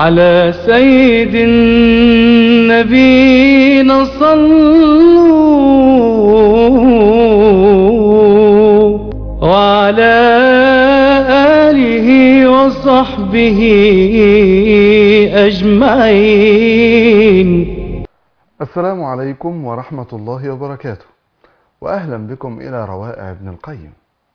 على سيد النبينا صلوا وعلى آله وصحبه أجمعين السلام عليكم ورحمة الله وبركاته وأهلا بكم إلى روائع ابن القيم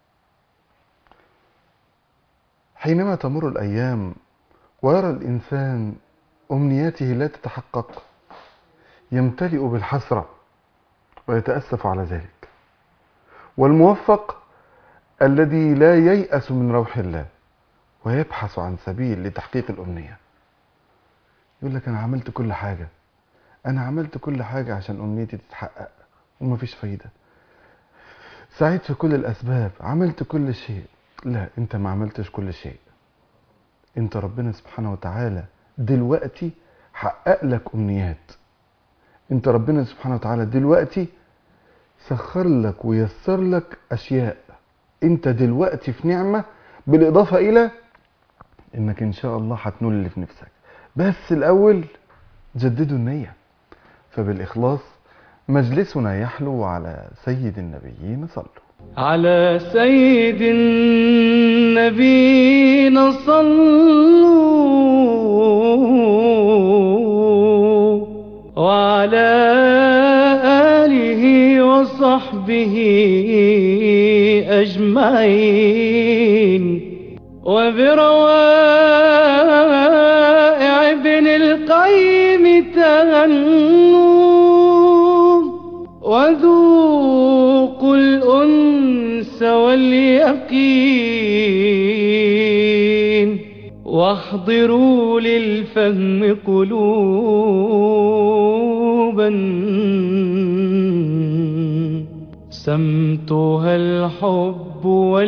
حينما تمر الأيام ويرى الإنسان أمنياته لا تتحقق يمتلئ بالحسرة ويتأسف على ذلك والموفق الذي لا ييأس من روح الله ويبحث عن سبيل لتحقيق الأمنية يقول لك أنا عملت كل حاجة أنا عملت كل حاجة عشان أمنيتي تتحقق ومفيش فايدة سعيت في كل الأسباب عملت كل شيء لا أنت ما عملتش كل شيء أنت ربنا سبحانه وتعالى دلوقتي حقق لك أمنيات أنت ربنا سبحانه وتعالى دلوقتي سخر لك ويسر لك أشياء أنت دلوقتي في نعمة بالإضافة إلى إنك إن شاء الله هتنول اللي في نفسك بس الأول جددوا النية فبالإخلاص مجلسنا يحلو على سيد النبيين صلوا على سيد النبينا صلوا وعلى آله وصحبه أجمعين وبروائع ابن القيم تهنوا وذوقوا الأنس واليقين واحضروا للفهم قلوبا سمتها الحب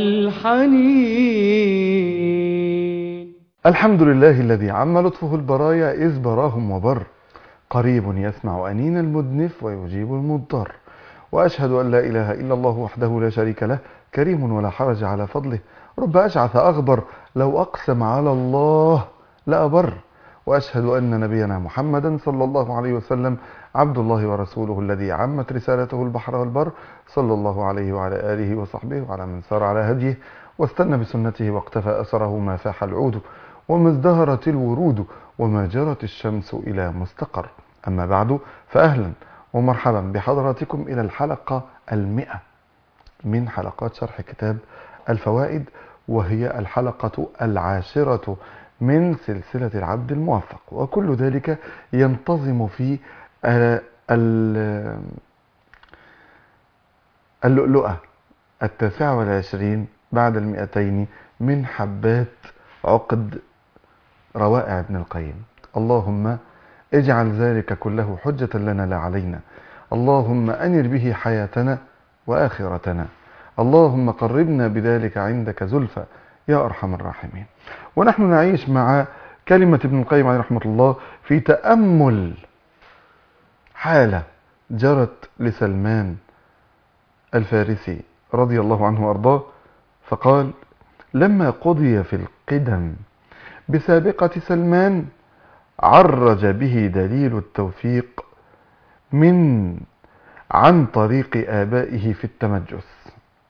والحنين الحمد لله الذي عم لطفه البرايا إذ براهم وبر قريب يسمع أنين المدنف ويجيب المضطر وأشهد أن لا إله إلا الله وحده لا شريك له كريم ولا حرج على فضله رب أشعث أغبر لو أقسم على الله لأبر وأشهد أن نبينا محمدا صلى الله عليه وسلم عبد الله ورسوله الذي عمت رسالته البحر والبر صلى الله عليه وعلى آله وصحبه وعلى من سار على هديه واستنى بسنته واقتفى أثره ما فاح العود وما ازدهرت الورود وما جرت الشمس إلى مستقر أما بعد فأهلا ومرحبا بحضراتكم إلى الحلقة المئة من حلقات شرح كتاب الفوائد وهي الحلقة العاشرة من سلسلة العبد الموفق وكل ذلك ينتظم في اللؤلؤة التاسعة والعشرين بعد المئتين من حبات عقد روائع ابن القيم اللهم اجعل ذلك كله حجة لنا لا علينا اللهم أنر به حياتنا وآخرتنا اللهم قربنا بذلك عندك زلفى يا أرحم الراحمين ونحن نعيش مع كلمة ابن القيم عليه رحمة الله في تأمل حالة جرت لسلمان الفارسي رضي الله عنه وأرضاه فقال لما قضي في القدم بسابقة سلمان عرج به دليل التوفيق من عن طريق آبائه في التمجس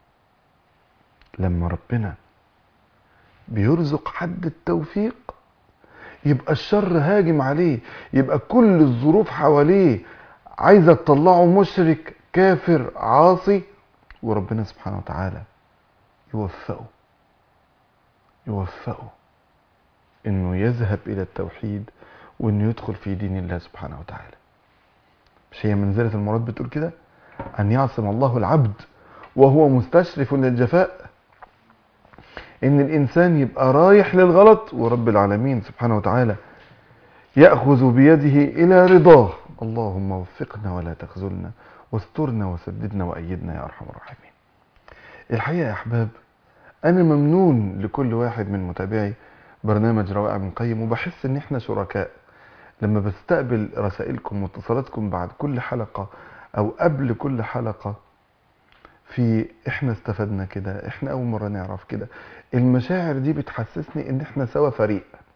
لما ربنا بيرزق حد التوفيق يبقى الشر هاجم عليه يبقى كل الظروف حواليه عايزة تطلعه مشرك كافر عاصي وربنا سبحانه وتعالى يوفقه يوفقه انه يذهب الى التوحيد وانه يدخل في دين الله سبحانه وتعالى مش هي منزلة المراد بتقول كده ان يعصم الله العبد وهو مستشرف للجفاء ان الانسان يبقى رايح للغلط ورب العالمين سبحانه وتعالى يأخذ بيده الى رضاه اللهم وفقنا ولا تخذلنا واسترنا وسددنا وأيدنا يا أرحم الراحمين الحقيقة يا أحباب أنا ممنون لكل واحد من متابعي برنامج روائع ابن القيم وبحس إن إحنا شركاء لما بستقبل رسائلكم واتصالاتكم بعد كل حلقة أو قبل كل حلقة في احنا استفدنا كده احنا اول مرة نعرف كده المشاعر دي بتحسسني ان احنا سوا فريق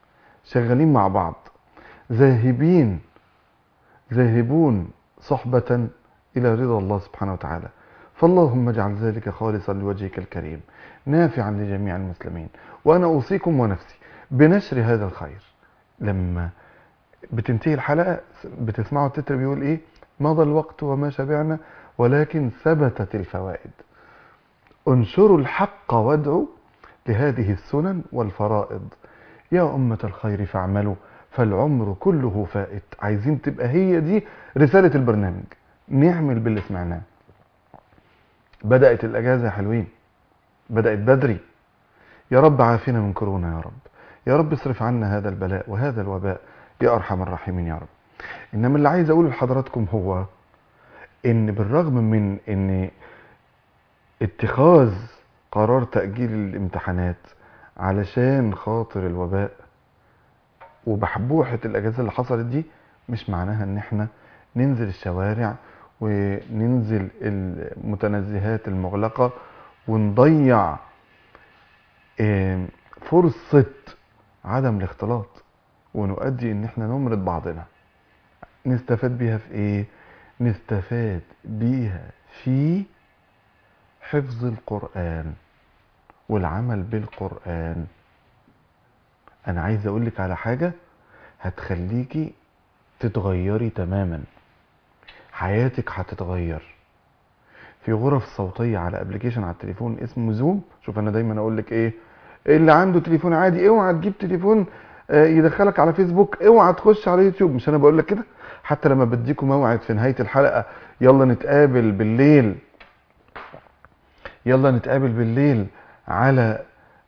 شغالين مع بعض ذاهبين ذاهبون صحبة إلى رضا الله سبحانه وتعالى فاللهم اجعل ذلك خالصا لوجهك الكريم نافعا لجميع المسلمين وأنا أوصيكم ونفسي بنشر هذا الخير لما بتنتهي الحلقة بتسمعوا التتر بيقول إيه مضى الوقت وما شبعنا ولكن ثبتت الفوائد انشروا الحق وادعوا لهذه السنن والفرائض يا أمة الخير فاعملوا فالعمر كله فائت عايزين تبقى هي دي رسالة البرنامج نعمل باللي سمعناه بدأت الأجازة يا حلوين بدأت بدري يا رب عافنا من كورونا يا رب يا رب اصرف عنا هذا البلاء وهذا الوباء يا أرحم الراحمين يا رب إنما اللي عايز أقوله لحضراتكم هو إن بالرغم من إن اتخاذ قرار تأجيل الامتحانات علشان خاطر الوباء وبحبوحة الأجازة اللي حصلت دي مش معناها إن إحنا ننزل الشوارع وننزل المتنزهات المغلقة ونضيع آم، فرصة عدم الاختلاط ونؤدي ان احنا نمرض بعضنا نستفاد بيها في ايه نستفاد بيها في حفظ القرآن والعمل بالقرآن انا عايز اقولك على حاجة هتخليكي تتغيري تماما حياتك هتتغير في غرف صوتية على ابلكيشن على التليفون اسمه زوم شوف انا دايما اقول لك ايه اللي عنده تليفون عادي اوعى تجيب تليفون آه، يدخلك على فيسبوك اوعى تخش على يوتيوب مش انا بقول لك كده حتى لما بديكم موعد في نهاية الحلقة يلا نتقابل بالليل يلا نتقابل بالليل على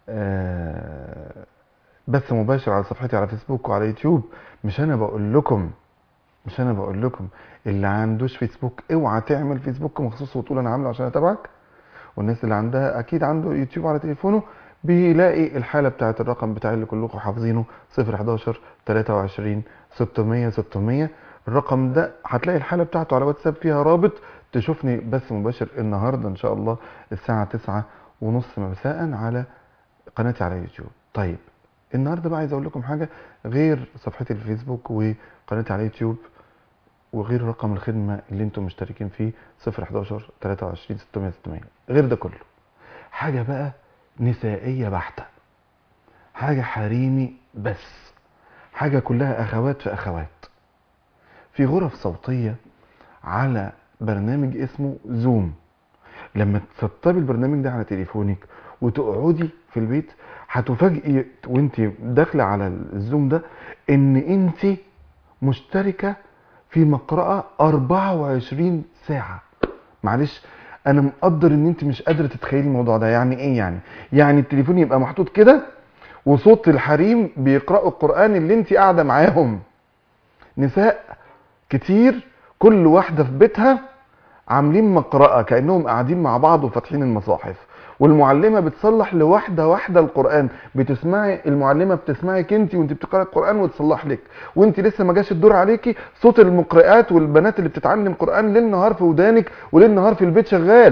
آه، بث مباشر على صفحتي على فيسبوك وعلى يوتيوب مش انا بقول لكم مش انا بقول لكم اللي عندوش فيسبوك اوعى تعمل فيسبوك مخصوص وتقول انا عامله عشان اتابعك والناس اللي عندها اكيد عنده يوتيوب على تليفونه بيلاقي الحاله بتاعه الرقم بتاعي اللي كلكم حافظينه 011 23 600 600 الرقم ده هتلاقي الحاله بتاعته على واتساب فيها رابط تشوفني بث مباشر النهارده ان شاء الله الساعه 9 ونص مساء على قناتي على يوتيوب طيب النهارده بقى عايز اقول لكم حاجه غير صفحتي الفيسبوك وقناتي على يوتيوب وغير رقم الخدمه اللي انتم مشتركين فيه 011 23 600 600 غير ده كله حاجه بقى نسائيه بحته حاجه حريمي بس حاجه كلها اخوات في اخوات في غرف صوتيه على برنامج اسمه زوم لما تسطبي البرنامج ده على تليفونك وتقعدي في البيت هتفاجئي وانت داخله على الزوم ده ان انت مشتركه في مقرأة 24 ساعة معلش انا مقدر ان انت مش قادره تتخيلي الموضوع ده يعني ايه يعني يعني التليفون يبقى محطوط كده وصوت الحريم بيقرأوا القرآن اللي انت قاعده معاهم نساء كتير كل واحده في بيتها عاملين مقرأة كأنهم قاعدين مع بعض وفاتحين المصاحف والمعلمة بتصلح لواحدة واحدة القرآن بتسمعي المعلمة بتسمعك انت وانت بتقرأي القرآن وتصلح لك وانت لسه ما جاش الدور عليكي صوت المقرئات والبنات اللي بتتعلم قرآن ليل نهار في ودانك وليل نهار في البيت شغال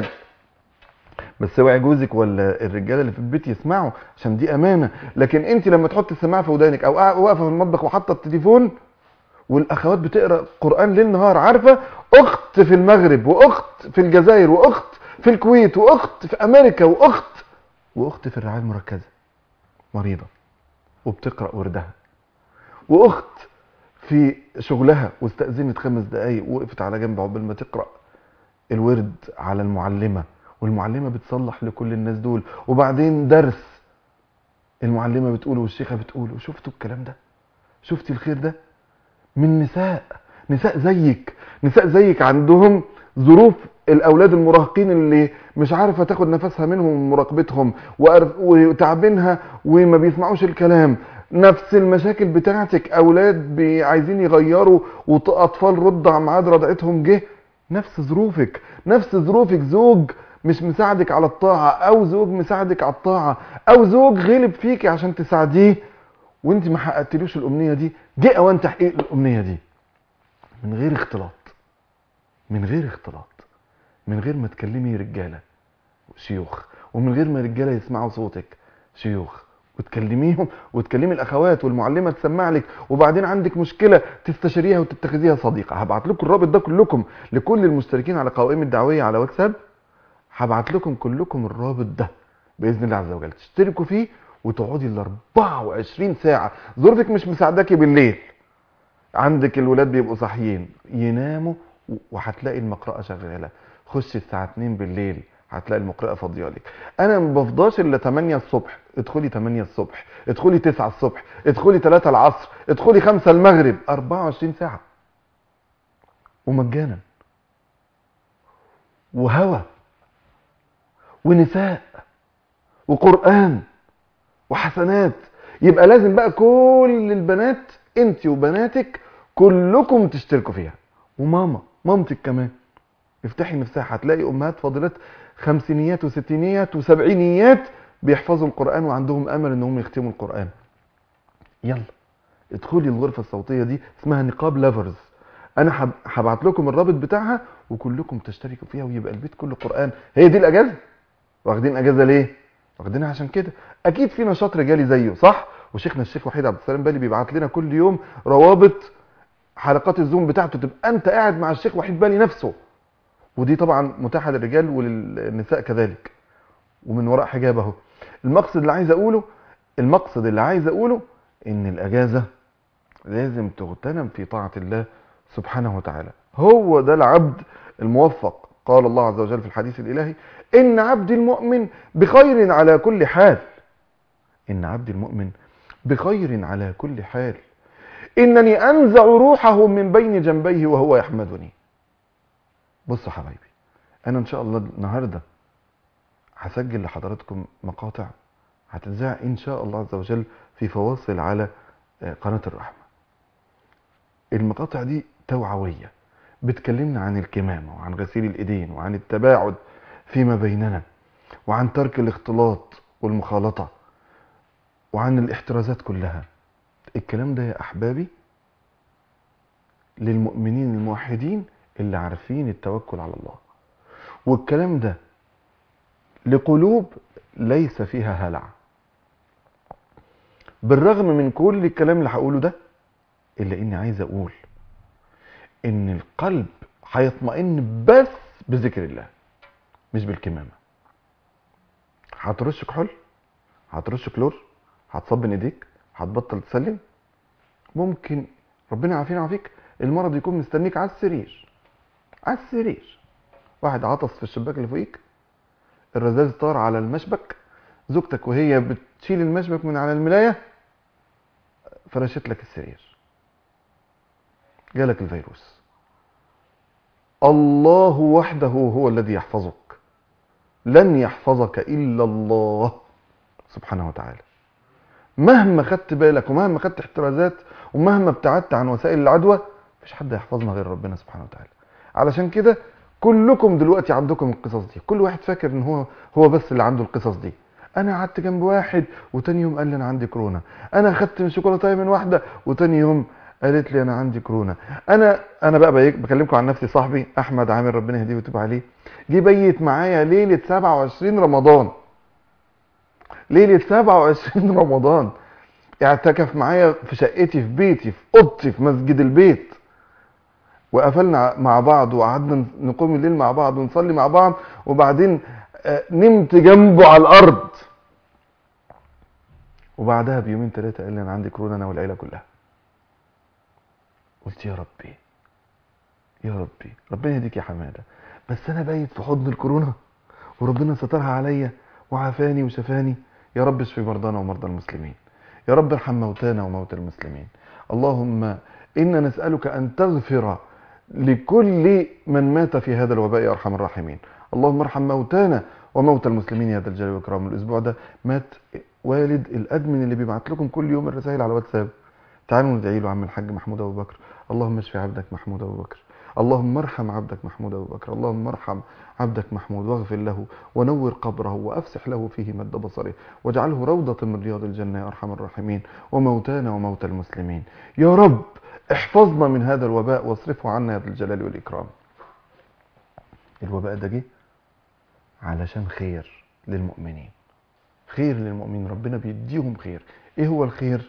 بس اوعي جوزك ولا الرجاله اللي في البيت يسمعوا عشان دي امانه لكن انت لما تحط السماعه في ودانك او قاعدة- واقفه في المطبخ وحاطه التليفون والاخوات بتقرا قران ليل نهار عارفه اخت في المغرب واخت في الجزائر واخت في الكويت واخت في امريكا واخت واخت في الرعايه المركزه مريضه وبتقرا وردها واخت في شغلها واستاذنت خمس دقايق وقفت على جنب عقبال ما تقرا الورد على المعلمه والمعلمه بتصلح لكل الناس دول وبعدين درس المعلمه بتقول والشيخه بتقول وشفتوا الكلام ده شفتي الخير ده من نساء نساء زيك نساء زيك عندهم ظروف الاولاد المراهقين اللي مش عارفه تاخد نفسها منهم من مراقبتهم وأر- وتعبينها وما بيسمعوش الكلام نفس المشاكل بتاعتك اولاد بي- عايزين يغيروا واطفال رضع ميعاد رضعتهم جه نفس ظروفك نفس ظروفك زوج مش مساعدك على الطاعه او زوج مساعدك على الطاعه او زوج غلب فيكي عشان تساعديه وانت ما حققتلوش الامنيه دي جه اوان تحقيق الامنيه دي من غير اختلاط من غير اختلاط من غير ما تكلمي رجاله شيوخ ومن غير ما رجاله يسمعوا صوتك شيوخ وتكلميهم وتكلمي الاخوات والمعلمه تسمع لك وبعدين عندك مشكله تستشيريها وتتخذيها صديقه هبعت لكم الرابط ده كلكم لكل المشتركين على قوائم الدعويه على واتساب هبعت لكم كلكم الرابط ده باذن الله عز وجل تشتركوا فيه وتقعدي ال 24 ساعه ظروفك مش مساعداكي بالليل عندك الولاد بيبقوا صاحيين يناموا وهتلاقي المقرأة شغالة خش الساعة 2 بالليل هتلاقي المقرأة فاضية لك انا ما بفضاش الا 8 الصبح ادخلي 8 الصبح ادخلي 9 الصبح ادخلي 3 العصر ادخلي 5 المغرب 24 ساعة ومجانا وهوى ونساء وقرآن وحسنات يبقى لازم بقى كل البنات انت وبناتك كلكم تشتركوا فيها وماما مامتك كمان افتحي نفسها هتلاقي امهات فاضلات خمسينيات وستينيات وسبعينيات بيحفظوا القرآن وعندهم امل انهم يختموا القرآن يلا ادخلي الغرفة الصوتية دي اسمها نقاب لافرز انا هب- هبعت لكم الرابط بتاعها وكلكم تشتركوا فيها ويبقى البيت كله قرآن هي دي الاجازة واخدين اجازة ليه واخدينها عشان كده اكيد في نشاط رجالي زيه صح وشيخنا الشيخ وحيد عبد السلام بالي بيبعت لنا كل يوم روابط حلقات الزوم بتاعته تبقى انت قاعد مع الشيخ وحيد بالي نفسه ودي طبعا متاحه للرجال وللنساء كذلك ومن وراء حجاب اهو المقصد اللي عايز اقوله المقصد اللي عايز اقوله ان الاجازه لازم تغتنم في طاعه الله سبحانه وتعالى هو ده العبد الموفق قال الله عز وجل في الحديث الالهي ان عبدي المؤمن بخير على كل حال ان عبدي المؤمن بخير على كل حال انني انزع روحه من بين جنبيه وهو يحمدني بصوا حبايبي انا ان شاء الله النهارده هسجل لحضراتكم مقاطع هتتذاع ان شاء الله عز وجل في فواصل على آه، قناه الرحمه المقاطع دي توعويه بتكلمنا عن الكمامه وعن غسيل الايدين وعن التباعد فيما بيننا وعن ترك الاختلاط والمخالطه وعن الاحترازات كلها الكلام ده يا احبابي للمؤمنين الموحدين اللي عارفين التوكل على الله والكلام ده لقلوب ليس فيها هلع بالرغم من كل الكلام اللي هقوله ده الا اني عايز اقول ان القلب هيطمئن بس بذكر الله مش بالكمامه هترش كحول هترش كلور هتصبن ايديك هتبطل تسلم ممكن ربنا يعافينا ويعافيك المرض يكون مستنيك على السرير على السرير واحد عطس في الشباك اللي فوقيك الرذاذ طار على المشبك زوجتك وهي بتشيل المشبك من على الملايه فرشت لك السرير جالك الفيروس الله وحده هو الذي يحفظك لن يحفظك الا الله سبحانه وتعالى مهما خدت بالك ومهما خدت احترازات ومهما ابتعدت عن وسائل العدوى مفيش حد يحفظنا غير ربنا سبحانه وتعالى علشان كده كلكم دلوقتي عندكم القصص دي كل واحد فاكر ان هو هو بس اللي عنده القصص دي انا قعدت جنب واحد وتاني يوم قال لي انا عندي كورونا انا خدت من شوكولاته من واحده وتاني يوم قالت لي انا عندي كورونا انا انا بقى بيك- بكلمكم عن نفسي صاحبي احمد عامر ربنا يهديه ويتوب عليه جه بيت معايا ليله 27 رمضان ليله 27 رمضان اعتكف معايا في شقتي في بيتي في اوضتي في مسجد البيت وقفلنا مع بعض وقعدنا نقوم الليل مع بعض ونصلي مع بعض وبعدين آه، نمت جنبه على الارض وبعدها بيومين ثلاثه قال لي انا عندي كورونا انا والعيله كلها قلت يا ربي يا ربي ربنا يهديك يا حماده بس انا بايت في حضن الكورونا وربنا سترها عليا وعافاني وشفاني يا رب اشفي مرضانا ومرضى المسلمين يا رب ارحم موتانا وموتى المسلمين اللهم انا نسالك ان تغفر لكل من مات في هذا الوباء يا ارحم الراحمين اللهم ارحم موتانا وموتى المسلمين يا ذا الجلال والاكرام الاسبوع ده مات والد الادمن اللي بيبعت لكم كل يوم الرسائل على واتساب تعالوا ندعي له عم الحاج محمود ابو بكر اللهم اشفي عبدك محمود ابو بكر اللهم ارحم عبدك محمود ابو بكر اللهم ارحم عبدك محمود واغفر له ونور قبره وافسح له فيه مد بصره واجعله روضة من رياض الجنة يا ارحم الراحمين وموتانا وموتى المسلمين يا رب احفظنا من هذا الوباء واصرفه عنا يا ذا الجلال والاكرام الوباء ده جه علشان خير للمؤمنين خير للمؤمنين ربنا بيديهم خير ايه هو الخير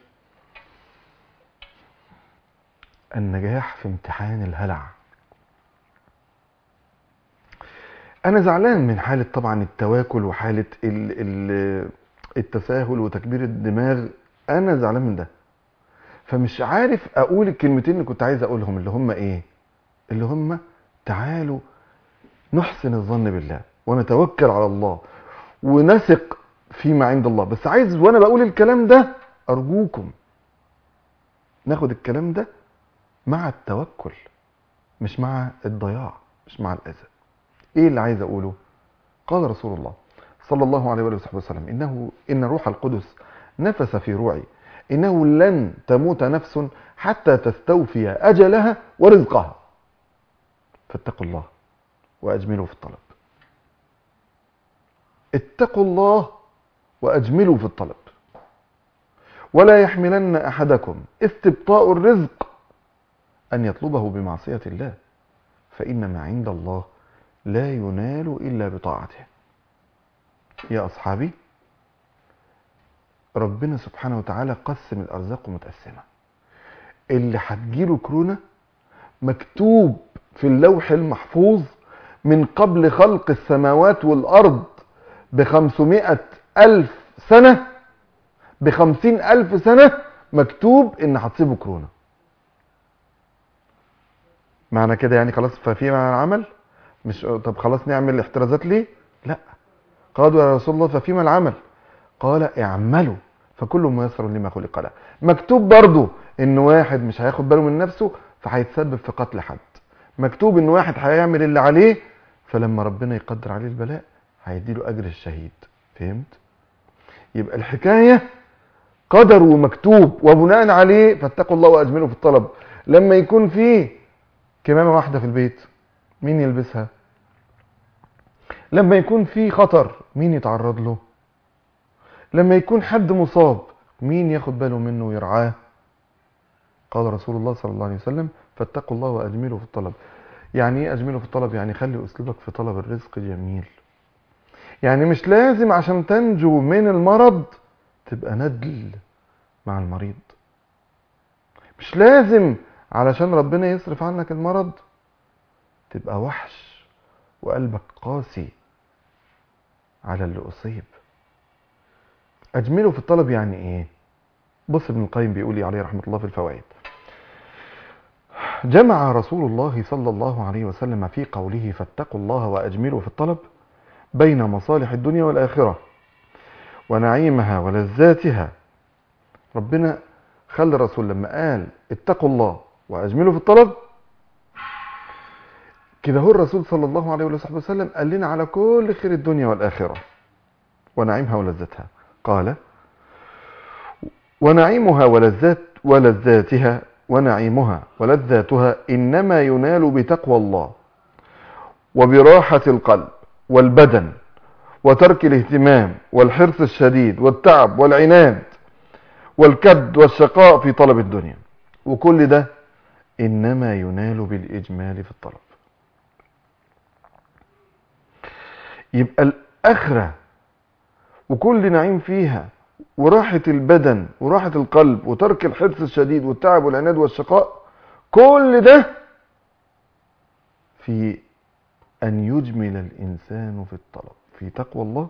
النجاح في امتحان الهلع انا زعلان من حالة طبعا التواكل وحالة ال ال التساهل وتكبير الدماغ انا زعلان من ده فمش عارف اقول الكلمتين اللي كنت عايز اقولهم اللي هم ايه اللي هم تعالوا نحسن الظن بالله ونتوكل على الله ونثق فيما عند الله بس عايز وانا بقول الكلام ده ارجوكم ناخد الكلام ده مع التوكل مش مع الضياع مش مع الاذى ايه اللي عايز اقوله قال رسول الله صلى الله عليه وآله وصحبه وسلم انه ان روح القدس نفس في روعي انه لن تموت نفس حتى تستوفي اجلها ورزقها فاتقوا الله واجملوا في الطلب اتقوا الله واجملوا في الطلب ولا يحملن احدكم استبطاء الرزق ان يطلبه بمعصيه الله فان ما عند الله لا ينال الا بطاعته يا اصحابي ربنا سبحانه وتعالى قسم الارزاق متقسمه اللي هتجيله كورونا مكتوب في اللوح المحفوظ من قبل خلق السماوات والارض بخمسمائة الف سنة بخمسين الف سنة مكتوب ان هتصيبه كورونا معنى كده يعني خلاص ففي معنى العمل مش طب خلاص نعمل الاحترازات ليه لا قالوا يا رسول الله ففيما العمل قال اعملوا فكل ميسر لما خلق له مكتوب برضو ان واحد مش هياخد باله من نفسه فهيتسبب في قتل حد مكتوب ان واحد هيعمل اللي عليه فلما ربنا يقدر عليه البلاء هيديله اجر الشهيد فهمت يبقى الحكايه قدر ومكتوب وبناء عليه فاتقوا الله واجملوا في الطلب لما يكون فيه كمامه واحده في البيت مين يلبسها لما يكون في خطر مين يتعرض له لما يكون حد مصاب مين ياخد باله منه ويرعاه قال رسول الله صلى الله عليه وسلم فاتقوا الله واجملوا في الطلب يعني ايه اجملوا في الطلب يعني خلي اسلوبك في طلب الرزق جميل يعني مش لازم عشان تنجو من المرض تبقى ندل مع المريض مش لازم علشان ربنا يصرف عنك المرض تبقى وحش وقلبك قاسي على اللي أصيب أجمله في الطلب يعني إيه بص ابن القيم بيقول عليه رحمة الله في الفوائد جمع رسول الله صلى الله عليه وسلم في قوله فاتقوا الله وأجملوا في الطلب بين مصالح الدنيا والآخرة ونعيمها ولذاتها ربنا خلى الرسول لما قال اتقوا الله وأجملوا في الطلب كده هو الرسول صلى الله عليه وصحبه وسلم قال لنا على كل خير الدنيا والآخرة ونعيمها ولذتها قال ونعيمها ولذات ولذاتها ونعيمها ولذاتها إنما ينال بتقوى الله وبراحة القلب والبدن وترك الاهتمام والحرص الشديد والتعب والعناد والكد والشقاء في طلب الدنيا وكل ده إنما ينال بالإجمال في الطلب يبقى الآخرة وكل نعيم فيها وراحة البدن وراحة القلب وترك الحرص الشديد والتعب والعناد والشقاء كل ده في أن يجمل الإنسان في الطلب في تقوى الله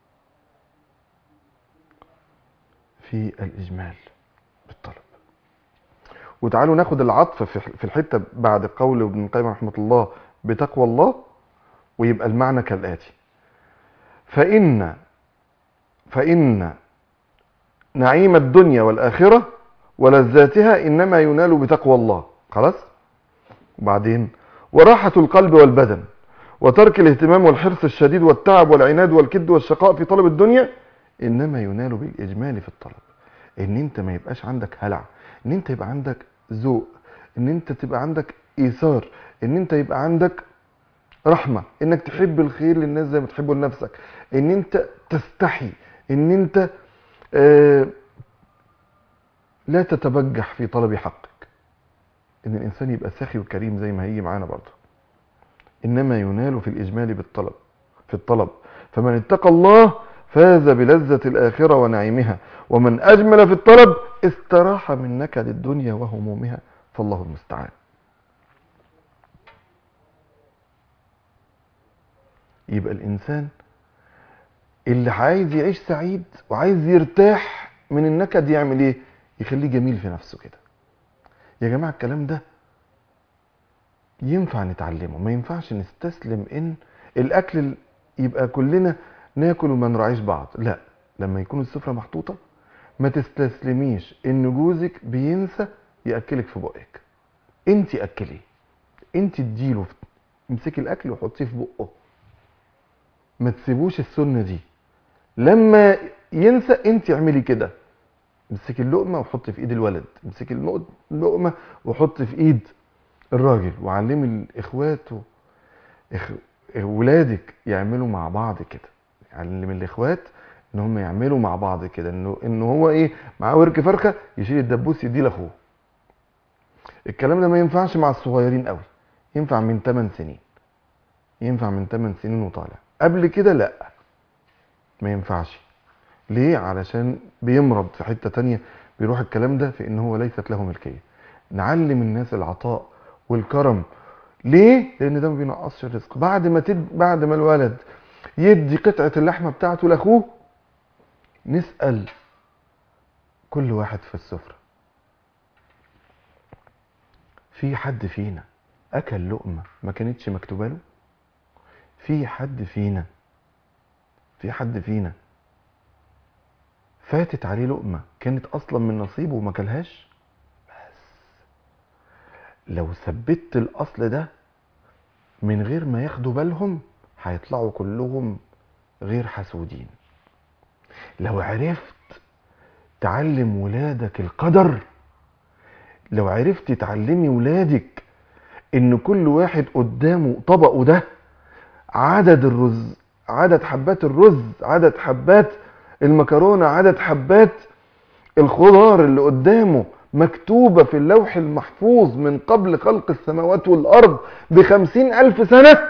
في الإجمال بالطلب وتعالوا ناخد العطف في الحتة بعد قول ابن القيم رحمة الله بتقوى الله ويبقى المعنى كالآتي فإن فإن نعيم الدنيا والآخرة ولذاتها إنما ينال بتقوى الله خلاص وبعدين وراحة القلب والبدن وترك الاهتمام والحرص الشديد والتعب والعناد والكد والشقاء في طلب الدنيا إنما ينال بالإجمال في الطلب إن أنت ما يبقاش عندك هلع إن أنت يبقى عندك ذوق إن أنت تبقى عندك إيثار إن أنت يبقى عندك رحمة إنك تحب الخير للناس زي ما تحبه لنفسك إن أنت تستحي إن أنت آه لا تتبجح في طلب حقك ان الانسان يبقى سخي وكريم زي ما هيجي معانا برضه انما ينال في الاجمال بالطلب في الطلب فمن اتقى الله فاز بلذة الآخرة ونعيمها ومن أجمل في الطلب استراح من نكد الدنيا وهمومها فالله المستعان يبقى الإنسان اللي عايز يعيش سعيد وعايز يرتاح من النكد يعمل ايه يخليه جميل في نفسه كده يا جماعة الكلام ده ينفع نتعلمه ما ينفعش نستسلم ان الاكل يبقى كلنا ناكل وما نراعيش بعض لا لما يكون السفرة محطوطة ما تستسلميش ان جوزك بينسى ياكلك في بقك انت اكليه انت اديله امسكي الاكل وحطيه في بقه ما تسيبوش السنه دي لما ينسى انت اعملي كده امسكي اللقمه وحطي في ايد الولد امسكي النق- اللقمه وحطي في ايد الراجل وعلمي الاخوات و... إخ... ولادك يعملوا مع بعض كده علم الاخوات ان هم يعملوا مع بعض كده انه ان هو ايه معاه ورك فرخه يشيل الدبوس يديه لاخوه الكلام ده ما ينفعش مع الصغيرين قوي ينفع من 8 سنين ينفع من 8 سنين وطالع قبل كده لا ما ينفعش ليه علشان بيمرض في حتة تانية بيروح الكلام ده في ان هو ليست له ملكية نعلم الناس العطاء والكرم ليه لان ده ما بينقصش الرزق بعد ما تد... بعد ما الولد يدي قطعة اللحمة بتاعته لاخوه نسأل كل واحد في السفرة في حد فينا اكل لقمة ما كانتش مكتوبة له في حد فينا في حد فينا فاتت عليه لقمة كانت أصلا من نصيبه وما كلهاش بس لو ثبت الأصل ده من غير ما ياخدوا بالهم هيطلعوا كلهم غير حسودين لو عرفت تعلم ولادك القدر لو عرفت تعلمي ولادك ان كل واحد قدامه طبقه ده عدد الرز عدد حبات الرز عدد حبات المكرونة عدد حبات الخضار اللي قدامه مكتوبة في اللوح المحفوظ من قبل خلق السماوات والأرض بخمسين ألف سنة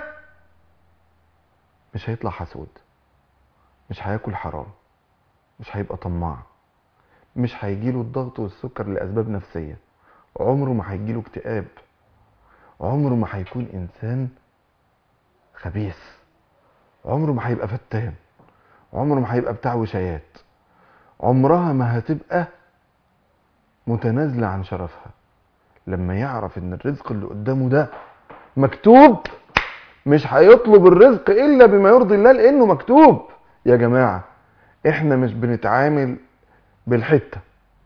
مش هيطلع حسود مش هياكل حرام مش هيبقى طماع مش هيجيله الضغط والسكر لأسباب نفسية عمره ما هيجيله اكتئاب عمره ما هيكون إنسان خبيث عمره ما هيبقى فتان عمره ما هيبقى بتاع وشايات عمرها ما هتبقى متنازلة عن شرفها لما يعرف ان الرزق اللي قدامه ده مكتوب مش هيطلب الرزق الا بما يرضي الله لانه مكتوب يا جماعة احنا مش بنتعامل بالحتة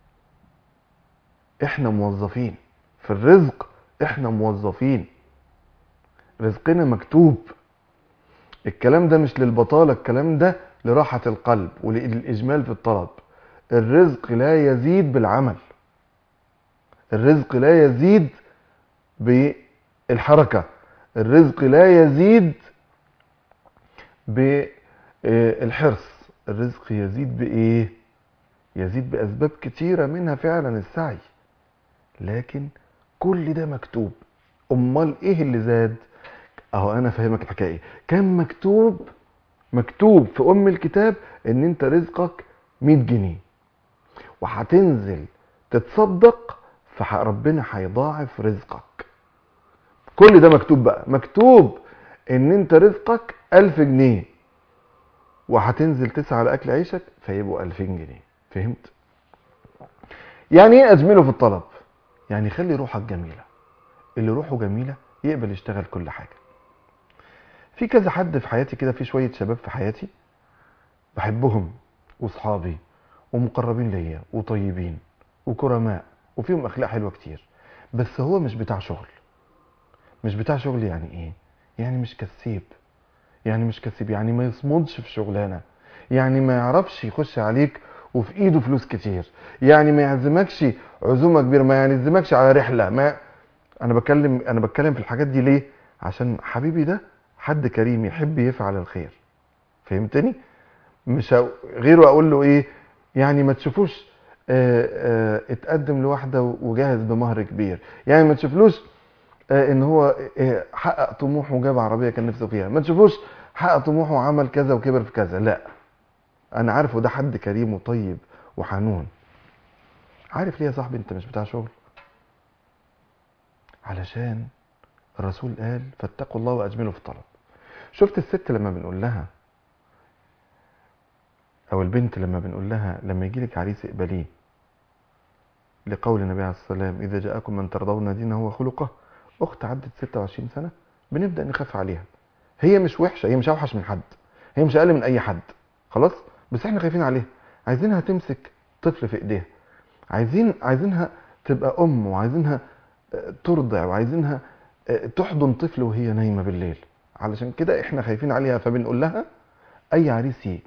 احنا موظفين في الرزق احنا موظفين رزقنا مكتوب الكلام ده مش للبطالة الكلام ده لراحة القلب وللإجمال في الطلب الرزق لا يزيد بالعمل الرزق لا يزيد بالحركة الرزق لا يزيد بالحرص الرزق يزيد بإيه يزيد بأسباب كتيرة منها فعلا السعي لكن كل ده مكتوب أمال إيه اللي زاد اهو انا فاهمك الحكايه كان مكتوب مكتوب في ام الكتاب ان انت رزقك 100 جنيه وهتنزل تتصدق فربنا هيضاعف رزقك كل ده مكتوب بقى مكتوب ان انت رزقك 1000 جنيه وهتنزل تسعى على اكل عيشك فيبقوا 2000 جنيه فهمت يعني ايه اجمله في الطلب يعني خلي روحك جميله اللي روحه جميله يقبل يشتغل كل حاجه في كذا حد في حياتي كده في شوية شباب في حياتي بحبهم واصحابي ومقربين ليا وطيبين وكرماء وفيهم اخلاق حلوه كتير بس هو مش بتاع شغل مش بتاع شغل يعني ايه يعني مش كسيب يعني مش كسيب يعني ما يصمدش في شغلانه يعني ما يعرفش يخش عليك وفي ايده فلوس كتير يعني ما يعزمكش عزومه كبيره ما يعزمكش على رحله ما انا بتكلم انا بتكلم في الحاجات دي ليه عشان حبيبي ده حد كريم يحب يفعل الخير فهمتني مش هق- غيره اقول له ايه يعني ما تشوفوش آه، آه، اتقدم لواحده وجهز بمهر كبير يعني ما تشوفلوش آه، ان هو آه، حقق طموحه وجاب عربيه كان نفسه فيها ما تشوفوش حقق طموحه وعمل كذا وكبر في كذا لا انا عارفه ده حد كريم وطيب وحنون عارف ليه يا صاحبي انت مش بتاع شغل علشان الرسول قال فاتقوا الله واجملوا في الطلب شفت الست لما بنقول لها او البنت لما بنقول لها لما يجي لك عريس اقبليه لقول النبي عليه الصلاه والسلام اذا جاءكم من ترضون دينه وخلقه اخت عدت 26 سنه بنبدا نخاف عليها هي مش وحشه هي مش اوحش من حد هي مش اقل من اي حد خلاص بس احنا خايفين عليها عايزينها تمسك طفل في ايديها عايزين عايزينها تبقى ام وعايزينها آه، ترضع وعايزينها آه، تحضن طفل وهي نايمه بالليل علشان كده احنا خايفين عليها فبنقول لها اي عريس يجي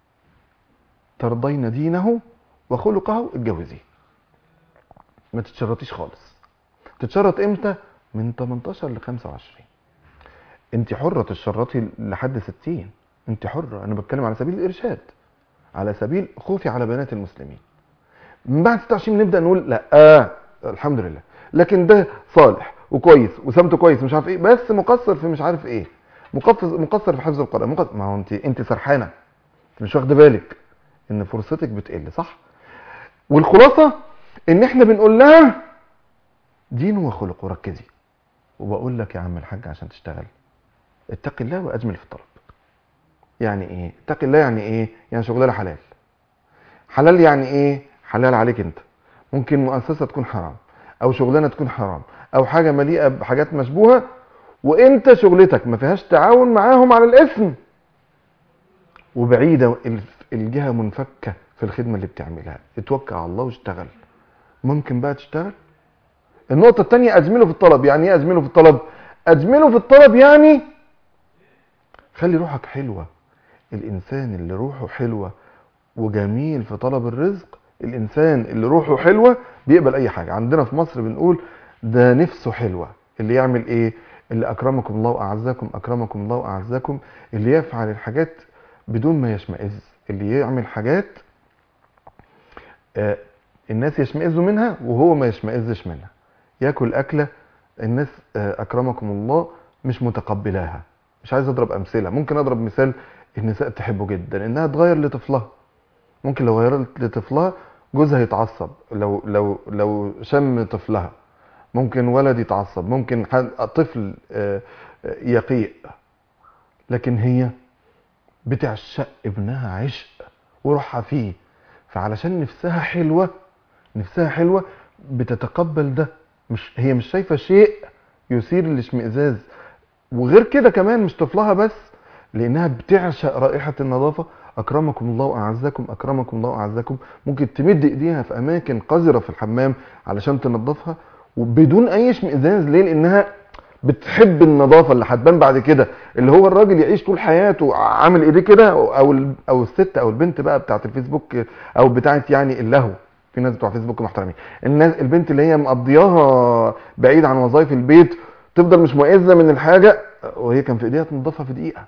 ترضين دينه وخلقه اتجوزيه ما تتشرطيش خالص تتشرط امتى من 18 ل 25 انت حره تتشرطي لحد 60 انت حره انا بتكلم على سبيل الارشاد على سبيل خوفي على بنات المسلمين من بعد 26 نبدا نقول لا آه الحمد لله لكن ده صالح وكويس وسمته كويس مش عارف ايه بس مقصر في مش عارف ايه مقصر مقصر في حفظ القران مقصر ما هو انت انت سرحانه انت مش واخده بالك ان فرصتك بتقل صح والخلاصه ان احنا بنقول لها دين وخلق وركزي وبقول لك يا عم الحاج عشان تشتغل اتق الله واجمل في الطلب يعني ايه اتق الله يعني ايه يعني شغلانه حلال حلال يعني ايه حلال عليك انت ممكن مؤسسه تكون حرام او شغلانه تكون حرام او حاجه مليئه بحاجات مشبوهه وانت شغلتك ما فيهاش تعاون معاهم على الاسم وبعيده الف- الجهه منفكه في الخدمه اللي بتعملها اتوكل على الله واشتغل ممكن بقى تشتغل النقطه الثانيه اجمله في الطلب يعني ايه اجمله في الطلب اجمله في الطلب يعني خلي روحك حلوه الانسان اللي روحه حلوه وجميل في طلب الرزق الانسان اللي روحه حلوه بيقبل اي حاجه عندنا في مصر بنقول ده نفسه حلوه اللي يعمل ايه اللي اكرمكم الله واعزكم اكرمكم الله واعزكم اللي يفعل الحاجات بدون ما يشمئز اللي يعمل حاجات آه، الناس يشمئزوا منها وهو ما يشمئزش منها ياكل اكله الناس آه، اكرمكم الله مش متقبلاها مش عايز اضرب امثله ممكن اضرب مثال النساء تحبه جدا انها تغير لطفلها ممكن لو غيرت لطفلها جوزها يتعصب لو لو لو شم طفلها ممكن ولد يتعصب ممكن حد طفل آه، آه، يقيء لكن هي بتعشق ابنها عشق وروحها فيه فعلشان نفسها حلوه نفسها حلوه بتتقبل ده مش هي مش شايفه شيء يثير الاشمئزاز وغير كده كمان مش طفلها بس لانها بتعشق رائحه النظافه اكرمكم الله واعزكم اكرمكم الله واعزكم ممكن تمد ايديها في اماكن قذره في الحمام علشان تنظفها وبدون اي اشمئزاز ليه لانها بتحب النظافه اللي هتبان بعد كده اللي هو الراجل يعيش طول حياته عامل ايديه كده او ال- او الست او البنت بقى بتاعت الفيسبوك او بتاعت يعني اللهو في ناس بتوع فيسبوك محترمين الناس البنت اللي هي مقضياها بعيد عن وظائف البيت تفضل مش مؤذه من الحاجه وهي كان في ايديها تنظفها في دقيقه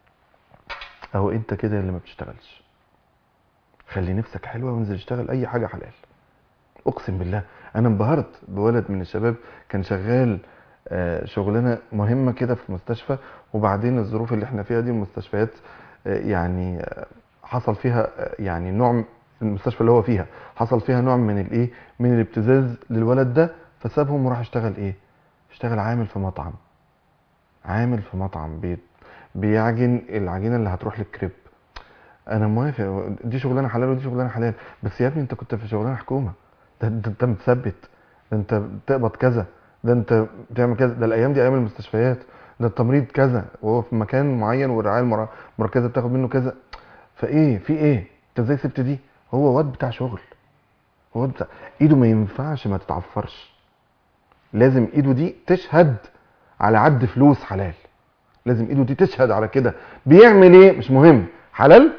اهو انت كده اللي ما بتشتغلش خلي نفسك حلوه وانزل اشتغل اي حاجه حلال اقسم بالله انا انبهرت بولد من الشباب كان شغال آه، شغلانه مهمه كده في مستشفى وبعدين الظروف اللي احنا فيها دي المستشفيات آه، يعني آه، حصل فيها آه، يعني نوع من- المستشفى اللي هو فيها حصل فيها نوع من الايه من الابتزاز للولد ده فسابهم وراح اشتغل ايه اشتغل عامل في مطعم عامل في مطعم بيت بيعجن العجينه اللي هتروح للكريب انا موافق دي شغلانه حلال ودي شغلانه حلال بس يا ابني انت كنت في شغلانه حكومه ده انت انت متثبت ده انت بتقبض كذا ده انت بتعمل كذا ده الايام دي ايام المستشفيات ده التمريض كذا وهو في مكان معين والرعايه المر- المركزه بتاخد منه كذا فايه في ايه انت ازاي سبت دي هو واد بتاع شغل هو واد بتاع ايده ما ينفعش ما تتعفرش لازم ايده دي تشهد على عد فلوس حلال لازم ايده دي تشهد على كده بيعمل ايه مش مهم حلال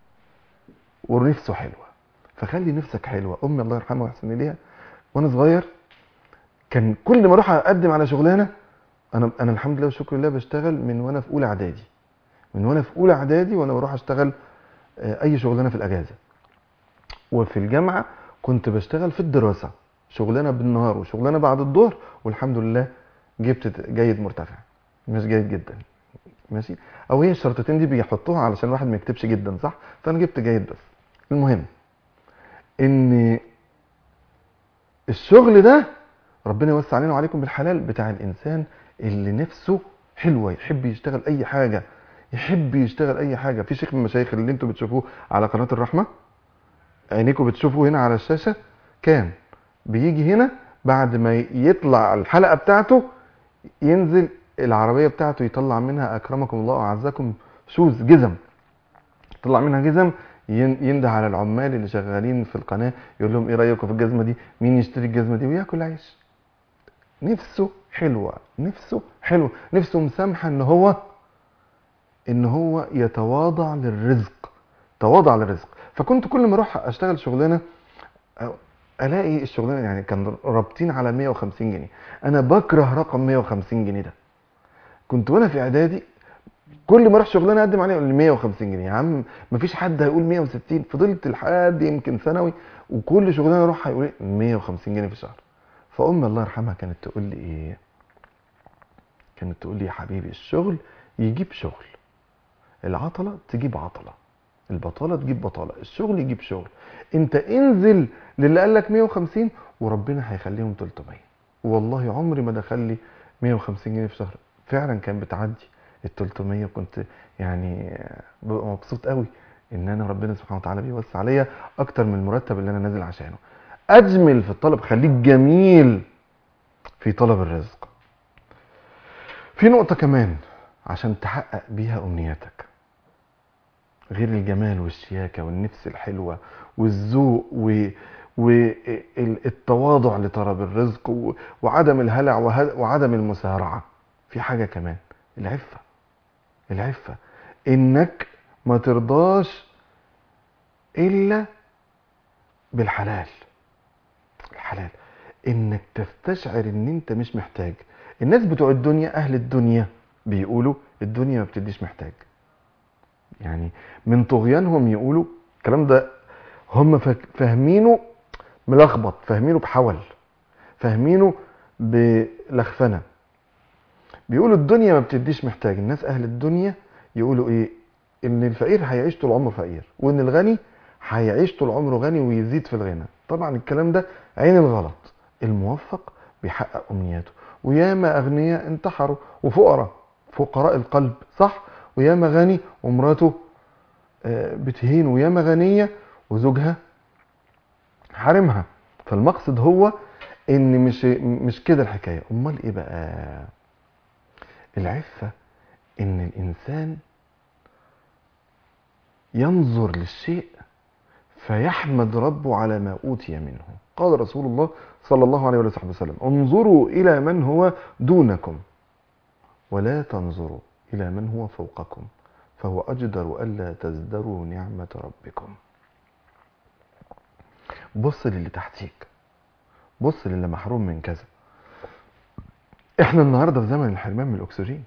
ونفسه حلوه فخلي نفسك حلوه امي الله يرحمها ويحسن اليها وانا صغير كان كل ما اروح اقدم على شغلانه انا انا الحمد لله والشكر لله بشتغل من وانا في اولى اعدادي من وانا في اولى اعدادي وانا بروح اشتغل آه، اي شغلانه في الاجازه وفي الجامعه كنت بشتغل في الدراسه شغلانه بالنهار وشغلانه بعد الظهر والحمد لله جبت جيد مرتفع مش جيد جدا ماشي او هي الشرطتين دي بيحطوها علشان الواحد ما يكتبش جدا صح فانا جبت جيد بس المهم ان الشغل ده ربنا يوسع علينا وعليكم بالحلال بتاع الانسان اللي نفسه حلوه يحب يشتغل اي حاجه يحب يشتغل اي حاجه في شيخ من المشايخ اللي انتوا بتشوفوه على قناه الرحمه عينيكم بتشوفوه هنا على الشاشه كان بيجي هنا بعد ما يطلع الحلقه بتاعته ينزل العربيه بتاعته يطلع منها اكرمكم الله واعزكم شوز جزم يطلع منها جزم ين- ينده على العمال اللي شغالين في القناه يقول لهم ايه رايكم في الجزمه دي مين يشتري الجزمه دي وياكل عيش نفسه حلوه نفسه حلوه نفسه مسامحه ان هو ان هو يتواضع للرزق تواضع للرزق فكنت كل ما اروح اشتغل شغلانه أو- الاقي الشغلانه يعني كان رابطين على 150 جنيه انا بكره رقم 150 جنيه ده كنت وانا في اعدادي كل ما اروح شغلانه اقدم عليها يقول لي 150 جنيه يا عم مفيش حد هيقول 160 فضلت لحد يمكن ثانوي وكل شغلانه اروح هيقول لي 150 جنيه في الشهر فامي الله يرحمها كانت تقول لي ايه كانت تقول لي يا حبيبي الشغل يجيب شغل العطله تجيب عطله البطاله تجيب بطاله الشغل يجيب شغل انت انزل للي قال لك 150 وربنا هيخليهم 300 والله عمري ما دخل لي 150 جنيه في شهر فعلا كان بتعدي ال 300 كنت يعني ببقى مبسوط قوي ان انا ربنا سبحانه وتعالى بيوسع عليا اكتر من المرتب اللي انا نازل عشانه اجمل في الطلب خليك جميل في طلب الرزق في نقطة كمان عشان تحقق بيها امنياتك غير الجمال والشياكة والنفس الحلوة والذوق و... والتواضع لطلب الرزق و... وعدم الهلع وه... وعدم المسارعة في حاجة كمان العفة العفة انك ما ترضاش الا بالحلال الحلال انك تستشعر ان انت مش محتاج الناس بتوع الدنيا اهل الدنيا بيقولوا الدنيا ما بتديش محتاج يعني من طغيانهم يقولوا الكلام ده هم فاك- فاهمينه ملخبط فاهمينه بحول فاهمينه بلخفنه بيقولوا الدنيا ما بتديش محتاج الناس اهل الدنيا يقولوا ايه ان الفقير هيعيش طول عمره فقير وان الغني هيعيش طول عمره غني ويزيد في الغنى طبعا الكلام ده عين الغلط الموفق بيحقق امنياته وياما اغنياء انتحروا وفقراء فقراء القلب صح وياما غني ومراته آه، بتهين وياما غنيه وزوجها حارمها فالمقصد هو ان مش مش كده الحكايه امال ايه بقى العفه ان الانسان ينظر للشيء فيحمد ربه على ما اوتي منه قال رسول الله صلى الله عليه وآله وسلم انظروا الى من هو دونكم ولا تنظروا الى من هو فوقكم فهو اجدر الا تزدروا نعمه ربكم بص للي تحتيك بص للي محروم من كذا احنا النهارده في زمن الحرمان من الاكسجين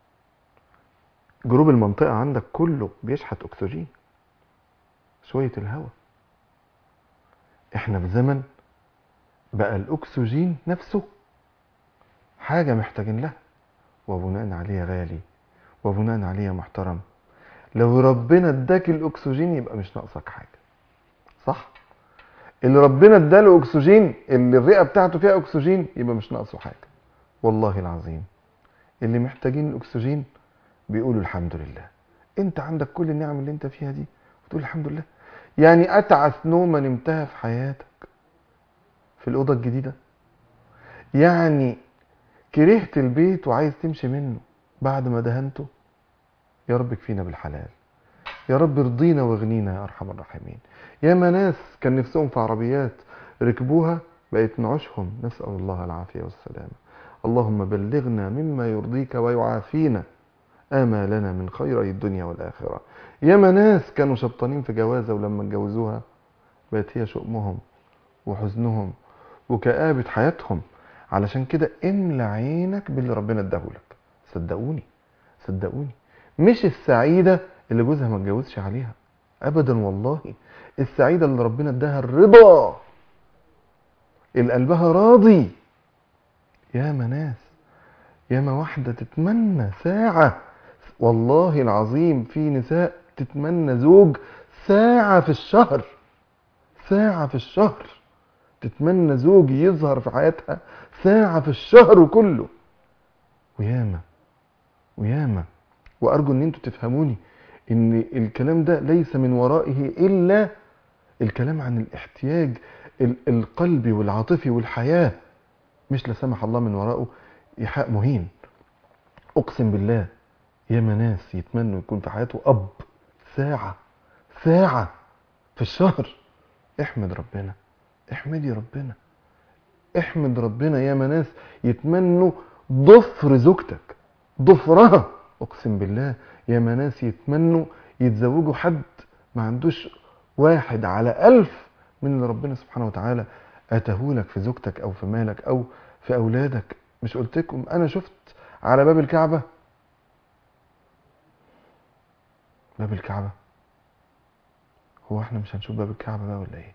جروب المنطقه عندك كله بيشحت اكسجين شويه الهواء احنا في زمن بقى الاكسجين نفسه حاجه محتاجين لها وبناء عليه غالي وبناء عليه محترم لو ربنا اداك الاكسجين يبقى مش ناقصك حاجه صح اللي ربنا اداله اكسجين اللي الرئه بتاعته فيها اكسجين يبقى مش ناقصه حاجه والله العظيم اللي محتاجين الاكسجين بيقولوا الحمد لله انت عندك كل النعم اللي انت فيها دي وتقول الحمد لله يعني اتعس نومه نمتها في حياتك في الاوضه الجديده يعني كرهت البيت وعايز تمشي منه بعد ما دهنته يا رب كفينا بالحلال يا رب ارضينا واغنينا يا ارحم الراحمين ياما ناس كان نفسهم في عربيات ركبوها بقت نعوشهم نسال الله العافيه والسلامه اللهم بلغنا مما يرضيك ويعافينا آمالنا من خيري الدنيا والآخرة ياما ناس كانوا شبطانين في جوازة ولما اتجوزوها بقت هي شؤمهم وحزنهم وكآبة حياتهم علشان كده املى عينك باللي ربنا اداهولك صدقوني صدقوني مش السعيدة اللي جوزها ما اتجوزش عليها ابدا والله السعيدة اللي ربنا اداها الرضا اللي قلبها راضي ياما ناس ياما واحدة تتمنى ساعة والله العظيم في نساء تتمنى زوج ساعة في الشهر ساعة في الشهر تتمنى زوج يظهر في حياتها ساعة في الشهر كله وياما وياما وأرجو أن أنتوا تفهموني أن الكلام ده ليس من ورائه إلا الكلام عن الاحتياج ال- القلبي والعاطفي والحياة مش لا سمح الله من وراءه إيحاء مهين أقسم بالله ياما ناس يتمنوا يكون في حياته أب ساعة ساعة في الشهر احمد ربنا احمدي ربنا احمد ربنا ياما ناس يتمنوا ضفر زوجتك ضفرها اقسم بالله ياما ناس يتمنوا يتزوجوا حد ما عندوش واحد على ألف من اللي ربنا سبحانه وتعالى أتهولك في زوجتك أو في مالك أو في أولادك مش قلت لكم أنا شفت على باب الكعبة باب الكعبة هو احنا مش هنشوف باب الكعبة بقى ولا ايه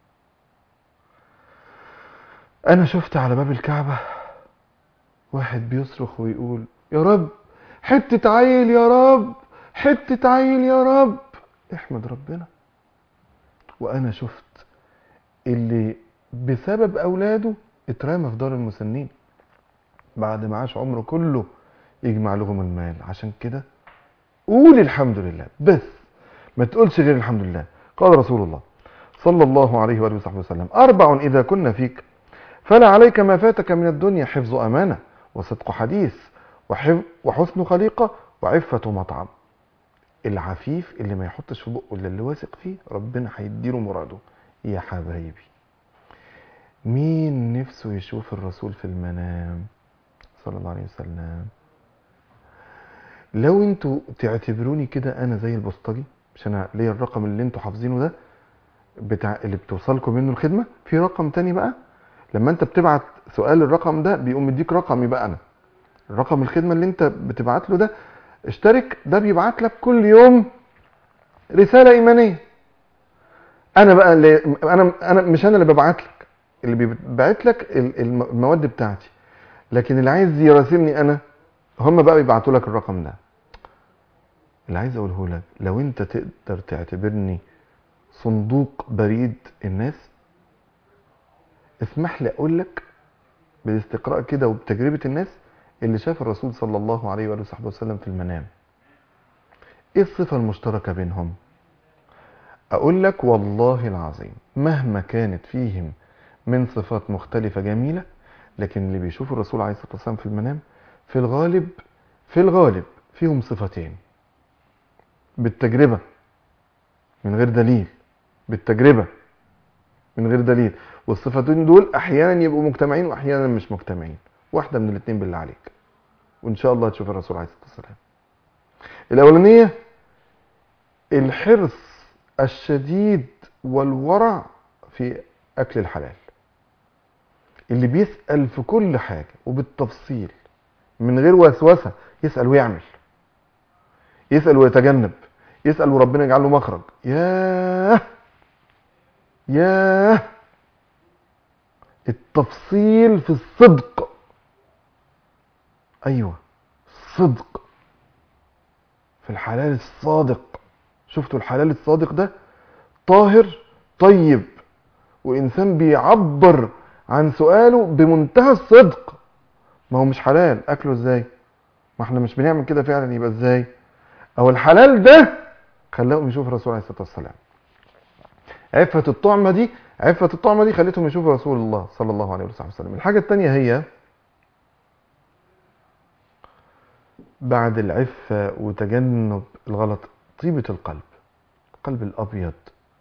انا شفت على باب الكعبة واحد بيصرخ ويقول يا رب حتة عيل يا رب حتة عيل يا رب احمد ربنا وانا شفت اللي بسبب اولاده اترمى في دار المسنين بعد ما عاش عمره كله يجمع لهم المال عشان كده قول الحمد لله بس ما تقولش غير الحمد لله قال رسول الله صلى الله عليه وآله وصحبه وسلم أربع إذا كنا فيك فلا عليك ما فاتك من الدنيا حفظ أمانة وصدق حديث وحف- وحسن خليقة وعفة مطعم العفيف اللي ما يحطش في بقه الا اللي واثق فيه ربنا هيديله مراده يا حبايبي مين نفسه يشوف الرسول في المنام صلى الله عليه وسلم لو انتوا تعتبروني كده انا زي البوسطجي مش انا ليا الرقم اللي انتوا حافظينه ده بتاع اللي بتوصلكم منه الخدمه في رقم تاني بقى لما انت بتبعت سؤال الرقم ده بيقوم مديك رقم يبقى انا الرقم الخدمه اللي انت بتبعت له ده اشترك ده بيبعت لك كل يوم رساله ايمانيه انا بقى اللي انا انا مش انا اللي ببعت لك اللي بيبعت لك ال- الم- المواد بتاعتي لكن اللي عايز يراسلني انا هم بقى بيبعتوا لك الرقم ده اللي عايز اقوله لك لو انت تقدر تعتبرني صندوق بريد الناس اسمح لي اقول لك بالاستقراء كده وبتجربه الناس اللي شاف الرسول صلى الله عليه واله وصحبه وسلم في المنام ايه الصفه المشتركه بينهم اقول لك والله العظيم مهما كانت فيهم من صفات مختلفه جميله لكن اللي بيشوف الرسول عليه الصلاه والسلام في المنام في الغالب في الغالب فيهم صفتين بالتجربه من غير دليل بالتجربه من غير دليل والصفتين دول احيانا يبقوا مجتمعين واحيانا مش مجتمعين واحده من الاثنين بالله عليك وان شاء الله تشوف الرسول عليه الصلاه والسلام الاولانيه الحرص الشديد والورع في اكل الحلال اللي بيسال في كل حاجه وبالتفصيل من غير وسوسه يسال ويعمل يسال ويتجنب يسال وربنا يجعل له مخرج ياه ياه التفصيل في الصدق ايوه صدق في الحلال الصادق شفتوا الحلال الصادق ده طاهر طيب وانسان بيعبر عن سؤاله بمنتهى الصدق ما هو مش حلال اكله ازاي ما احنا مش بنعمل كده فعلا يبقى ازاي او الحلال ده خلاهم يشوف الرسول عليه الصلاه والسلام عفة الطعمة دي عفة الطعمة دي خلتهم يشوفوا رسول الله صلى الله عليه وسلم الحاجة التانية هي بعد العفة وتجنب الغلط طيبة القلب القلب الأبيض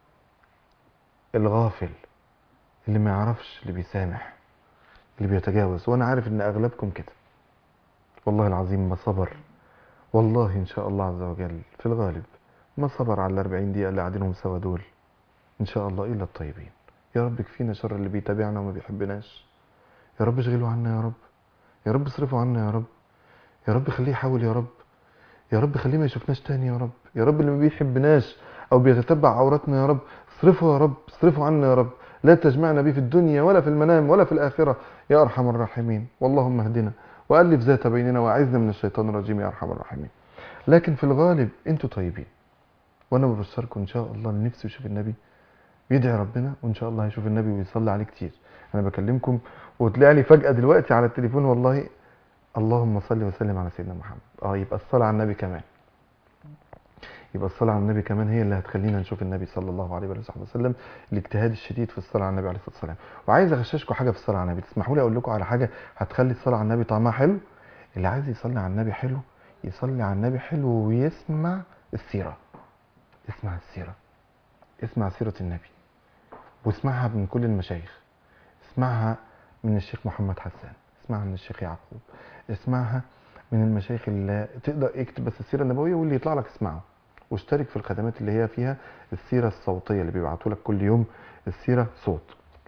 الغافل اللي ما يعرفش اللي بيسامح اللي بيتجاوز وأنا عارف إن أغلبكم كده والله العظيم ما صبر والله إن شاء الله عز وجل في الغالب ما صبر على الأربعين دقيقة اللي قاعدينهم سوا دول إن شاء الله إلا الطيبين يا رب كفينا شر اللي بيتابعنا وما بيحبناش يا رب اشغلوا عنا يا رب يا رب اصرفوا عنا يا رب يا رب خليه يحاول يا رب يا رب خليه ما يشوفناش تاني يا رب يا رب اللي ما بيحبناش او بيتتبع عوراتنا يا رب اصرفه يا رب اصرفه عنا يا رب لا تجمعنا به في الدنيا ولا في المنام ولا في الآخرة يا أرحم الراحمين واللهم اهدنا وألف ذات بيننا وأعذنا من الشيطان الرجيم يا أرحم الراحمين لكن في الغالب انتوا طيبين وانا ببشركم ان شاء الله اللي نفسه يشوف النبي يدعي ربنا وان شاء الله هيشوف النبي ويصلي عليه كتير انا بكلمكم وطلع لي فجاه دلوقتي على التليفون والله اللهم صل وسلم على سيدنا محمد اه يبقى الصلاه على النبي كمان يبقى الصلاه على النبي كمان هي اللي هتخلينا نشوف النبي صلى الله عليه وآله وصحبه وسلم الاجتهاد الشديد في الصلاه على النبي عليه الصلاه والسلام وعايز اغششكم حاجه في الصلاه على النبي تسمحوا لي اقول لكم على حاجه هتخلي الصلاه على النبي طعمها حلو اللي عايز يصلي على النبي حلو يصلي على النبي حلو ويسمع السيره اسمع السيره اسمع سيره النبي واسمعها من كل المشايخ اسمعها من الشيخ محمد حسان اسمعها من الشيخ يعقوب اسمعها من المشايخ اللي تقدر اكتب بس السيره النبويه واللي يطلع لك اسمعه واشترك في الخدمات اللي هي فيها السيره الصوتيه اللي بيبعتوا لك كل يوم السيره صوت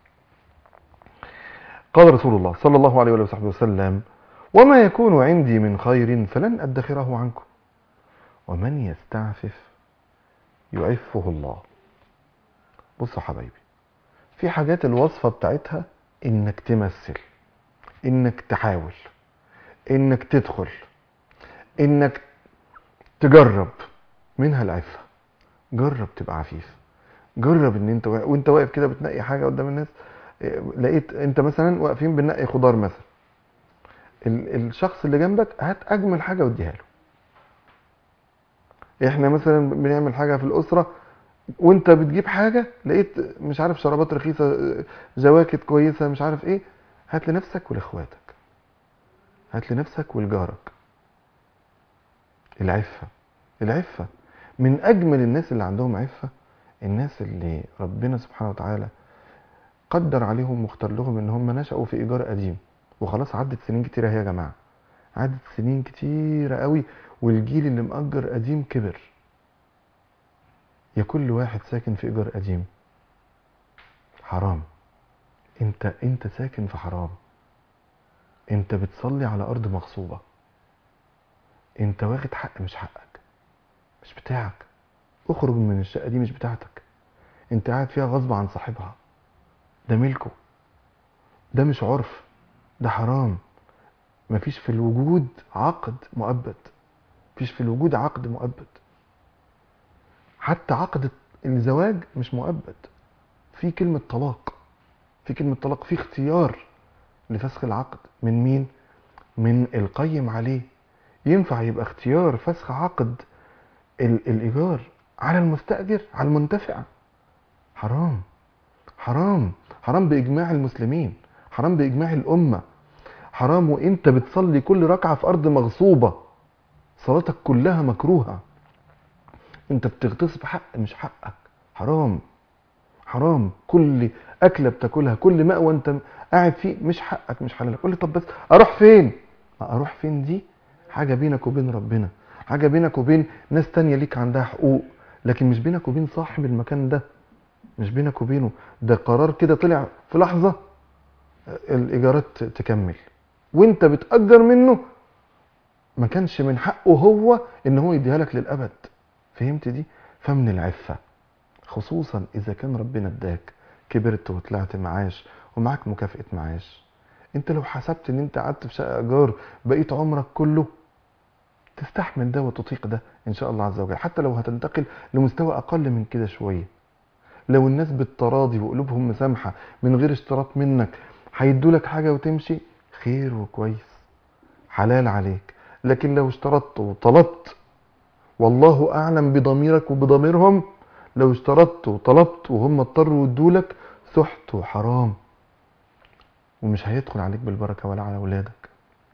قال رسول الله صلى الله عليه وآله وصحبه وسلم وما يكون عندي من خير فلن أدخره عنكم ومن يستعفف يعفه الله بصوا يا حبايبي في حاجات الوصفة بتاعتها انك تمثل انك تحاول انك تدخل انك تجرب منها العفة جرب تبقى عفيف جرب ان انت واقف وانت واقف كده بتنقي حاجة قدام الناس إيه، لقيت انت مثلا واقفين بننقي خضار مثلا ال- الشخص اللي جنبك هات اجمل حاجة واديها له احنا مثلا بنعمل حاجة في الاسرة وانت بتجيب حاجة لقيت مش عارف شرابات رخيصة جواكت كويسة مش عارف ايه هات لنفسك ولاخواتك هات لنفسك ولجارك العفة العفة من اجمل الناس اللي عندهم عفة الناس اللي ربنا سبحانه وتعالى قدر عليهم واختار لهم ان هم نشأوا في ايجار قديم وخلاص عدت سنين كتيرة اهي يا جماعة عدت سنين كتيرة قوي والجيل اللي مأجر قديم كبر يا كل واحد ساكن في ايجار قديم حرام انت انت ساكن في حرام انت بتصلي على ارض مغصوبة انت واخد حق مش حقك مش بتاعك اخرج من الشقة دي مش بتاعتك انت قاعد فيها غصب عن صاحبها ده ملكه ده مش عرف ده حرام مفيش في الوجود عقد مؤبد مفيش في الوجود عقد مؤبد حتى عقد الزواج مش مؤبد في كلمة طلاق في كلمة طلاق في اختيار لفسخ العقد من مين من القيم عليه ينفع يبقى اختيار فسخ عقد ال- الإيجار على المستأجر على المنتفع حرام حرام حرام بإجماع المسلمين حرام بإجماع الأمة حرام وانت بتصلي كل ركعة في أرض مغصوبة صلاتك كلها مكروهة انت بتغتصب حق مش حقك حرام حرام كل أكلة بتاكلها كل مأوى انت قاعد فيه مش حقك مش حلالك قول لي طب بس أروح فين ما أروح فين دي حاجة بينك وبين ربنا حاجة بينك وبين ناس تانية ليك عندها حقوق لكن مش بينك وبين صاحب المكان ده مش بينك وبينه ده قرار كده طلع في لحظة الإيجارات تكمل وانت بتأجر منه ما كانش من حقه هو ان هو يديها لك للأبد فهمت دي فمن العفة خصوصا إذا كان ربنا اداك كبرت وطلعت معاش ومعاك مكافأة معاش انت لو حسبت ان انت قعدت في شقة ايجار بقيت عمرك كله تستحمل ده وتطيق ده ان شاء الله عز وجل حتى لو هتنتقل لمستوى اقل من كده شويه لو الناس بالتراضي وقلوبهم مسامحه من غير اشتراط منك هيدوا لك حاجه وتمشي خير وكويس حلال عليك لكن لو اشترطت وطلبت والله اعلم بضميرك وبضميرهم لو اشترطت وطلبت وهم اضطروا يدولك سحت وحرام ومش هيدخل عليك بالبركه ولا على اولادك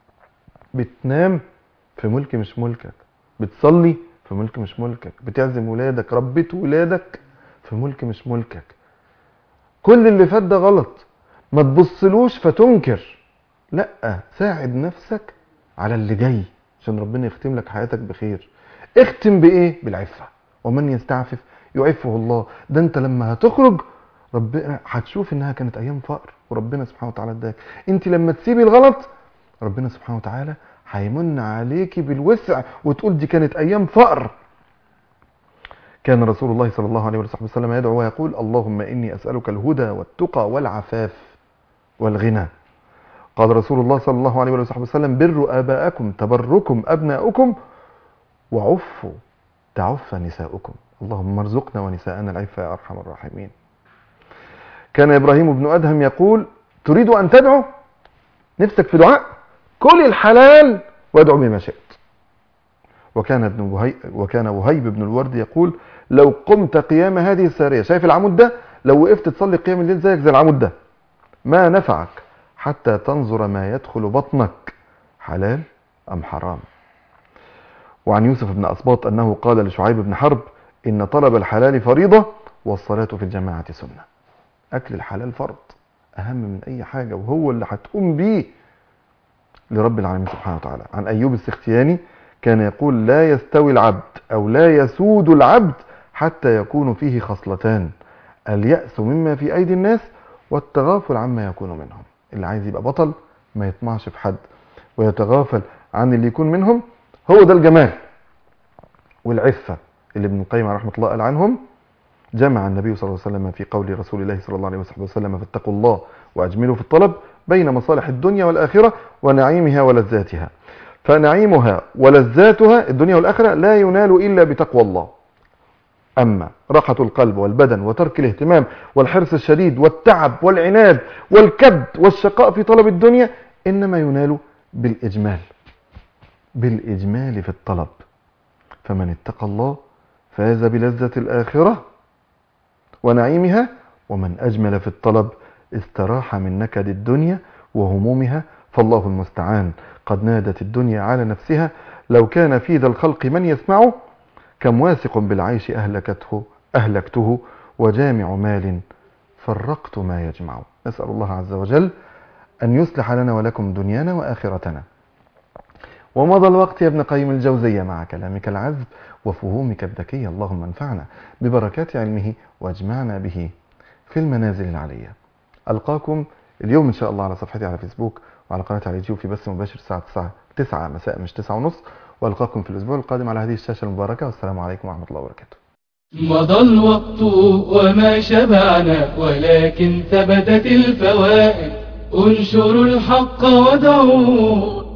بتنام في ملك مش ملكك بتصلي في ملك مش ملكك بتعزم ولادك ربيت ولادك في ملك مش ملكك كل اللي فات ده غلط ما تبصلوش فتنكر لا ساعد نفسك على اللي جاي عشان ربنا يختم لك حياتك بخير اختم بايه بالعفه ومن يستعفف يعفه الله ده انت لما هتخرج ربنا هتشوف انها كانت ايام فقر وربنا سبحانه وتعالى اداك انت لما تسيبي الغلط ربنا سبحانه وتعالى هيمن عليكي بالوسع وتقول دي كانت ايام فقر كان رسول الله صلى الله عليه وسلم يدعو ويقول اللهم اني اسالك الهدى والتقى والعفاف والغنى قال رسول الله صلى الله عليه وسلم بر اباءكم تبركم ابناؤكم وعفوا تعف نساؤكم اللهم ارزقنا ونساءنا العفة يا أرحم الراحمين كان إبراهيم بن أدهم يقول تريد أن تدعو نفسك في دعاء كل الحلال وادعو بما شئت وكان ابن وهي وكان وهيب بن الورد يقول لو قمت قيام هذه السارية شايف العمود ده لو وقفت تصلي قيام الليل زيك زي العمود ده ما نفعك حتى تنظر ما يدخل بطنك حلال أم حرام وعن يوسف بن أسباط أنه قال لشعيب بن حرب إن طلب الحلال فريضة والصلاة في الجماعة سنة أكل الحلال فرض أهم من أي حاجة وهو اللي هتقوم بيه لرب العالمين سبحانه وتعالى عن أيوب السختياني كان يقول لا يستوي العبد أو لا يسود العبد حتى يكون فيه خصلتان اليأس مما في أيدي الناس والتغافل عما يكون منهم اللي عايز يبقى بطل ما يطمعش في حد ويتغافل عن اللي يكون منهم هو ده الجمال والعفة اللي ابن القيم رحمة الله قال عنهم جمع النبي صلى الله عليه وسلم في قول رسول الله صلى الله عليه وسلم فاتقوا الله وأجملوا في الطلب بين مصالح الدنيا والآخرة ونعيمها ولذاتها فنعيمها ولذاتها الدنيا والآخرة لا ينال إلا بتقوى الله أما راحة القلب والبدن وترك الاهتمام والحرص الشديد والتعب والعناد والكد والشقاء في طلب الدنيا إنما ينال بالإجمال بالإجمال في الطلب فمن اتقى الله فاز بلذة الآخرة ونعيمها ومن أجمل في الطلب استراح من نكد الدنيا وهمومها فالله المستعان قد نادت الدنيا على نفسها لو كان في ذا الخلق من يسمعه كم واثق بالعيش أهلكته أهلكته وجامع مال فرقت ما يجمع نسأل الله عز وجل أن يصلح لنا ولكم دنيانا وآخرتنا ومضى الوقت يا ابن قيم الجوزية مع كلامك العذب وفهومك الذكية اللهم انفعنا ببركات علمه واجمعنا به في المنازل العلية ألقاكم اليوم إن شاء الله على صفحتي على فيسبوك وعلى قناتي على اليوتيوب في بث مباشر الساعة 9 9 مساء مش 9 ونص وألقاكم في الأسبوع القادم على هذه الشاشة المباركة والسلام عليكم ورحمة الله وبركاته مضى الوقت وما شبعنا ولكن ثبتت الفوائد انشروا الحق ودعوه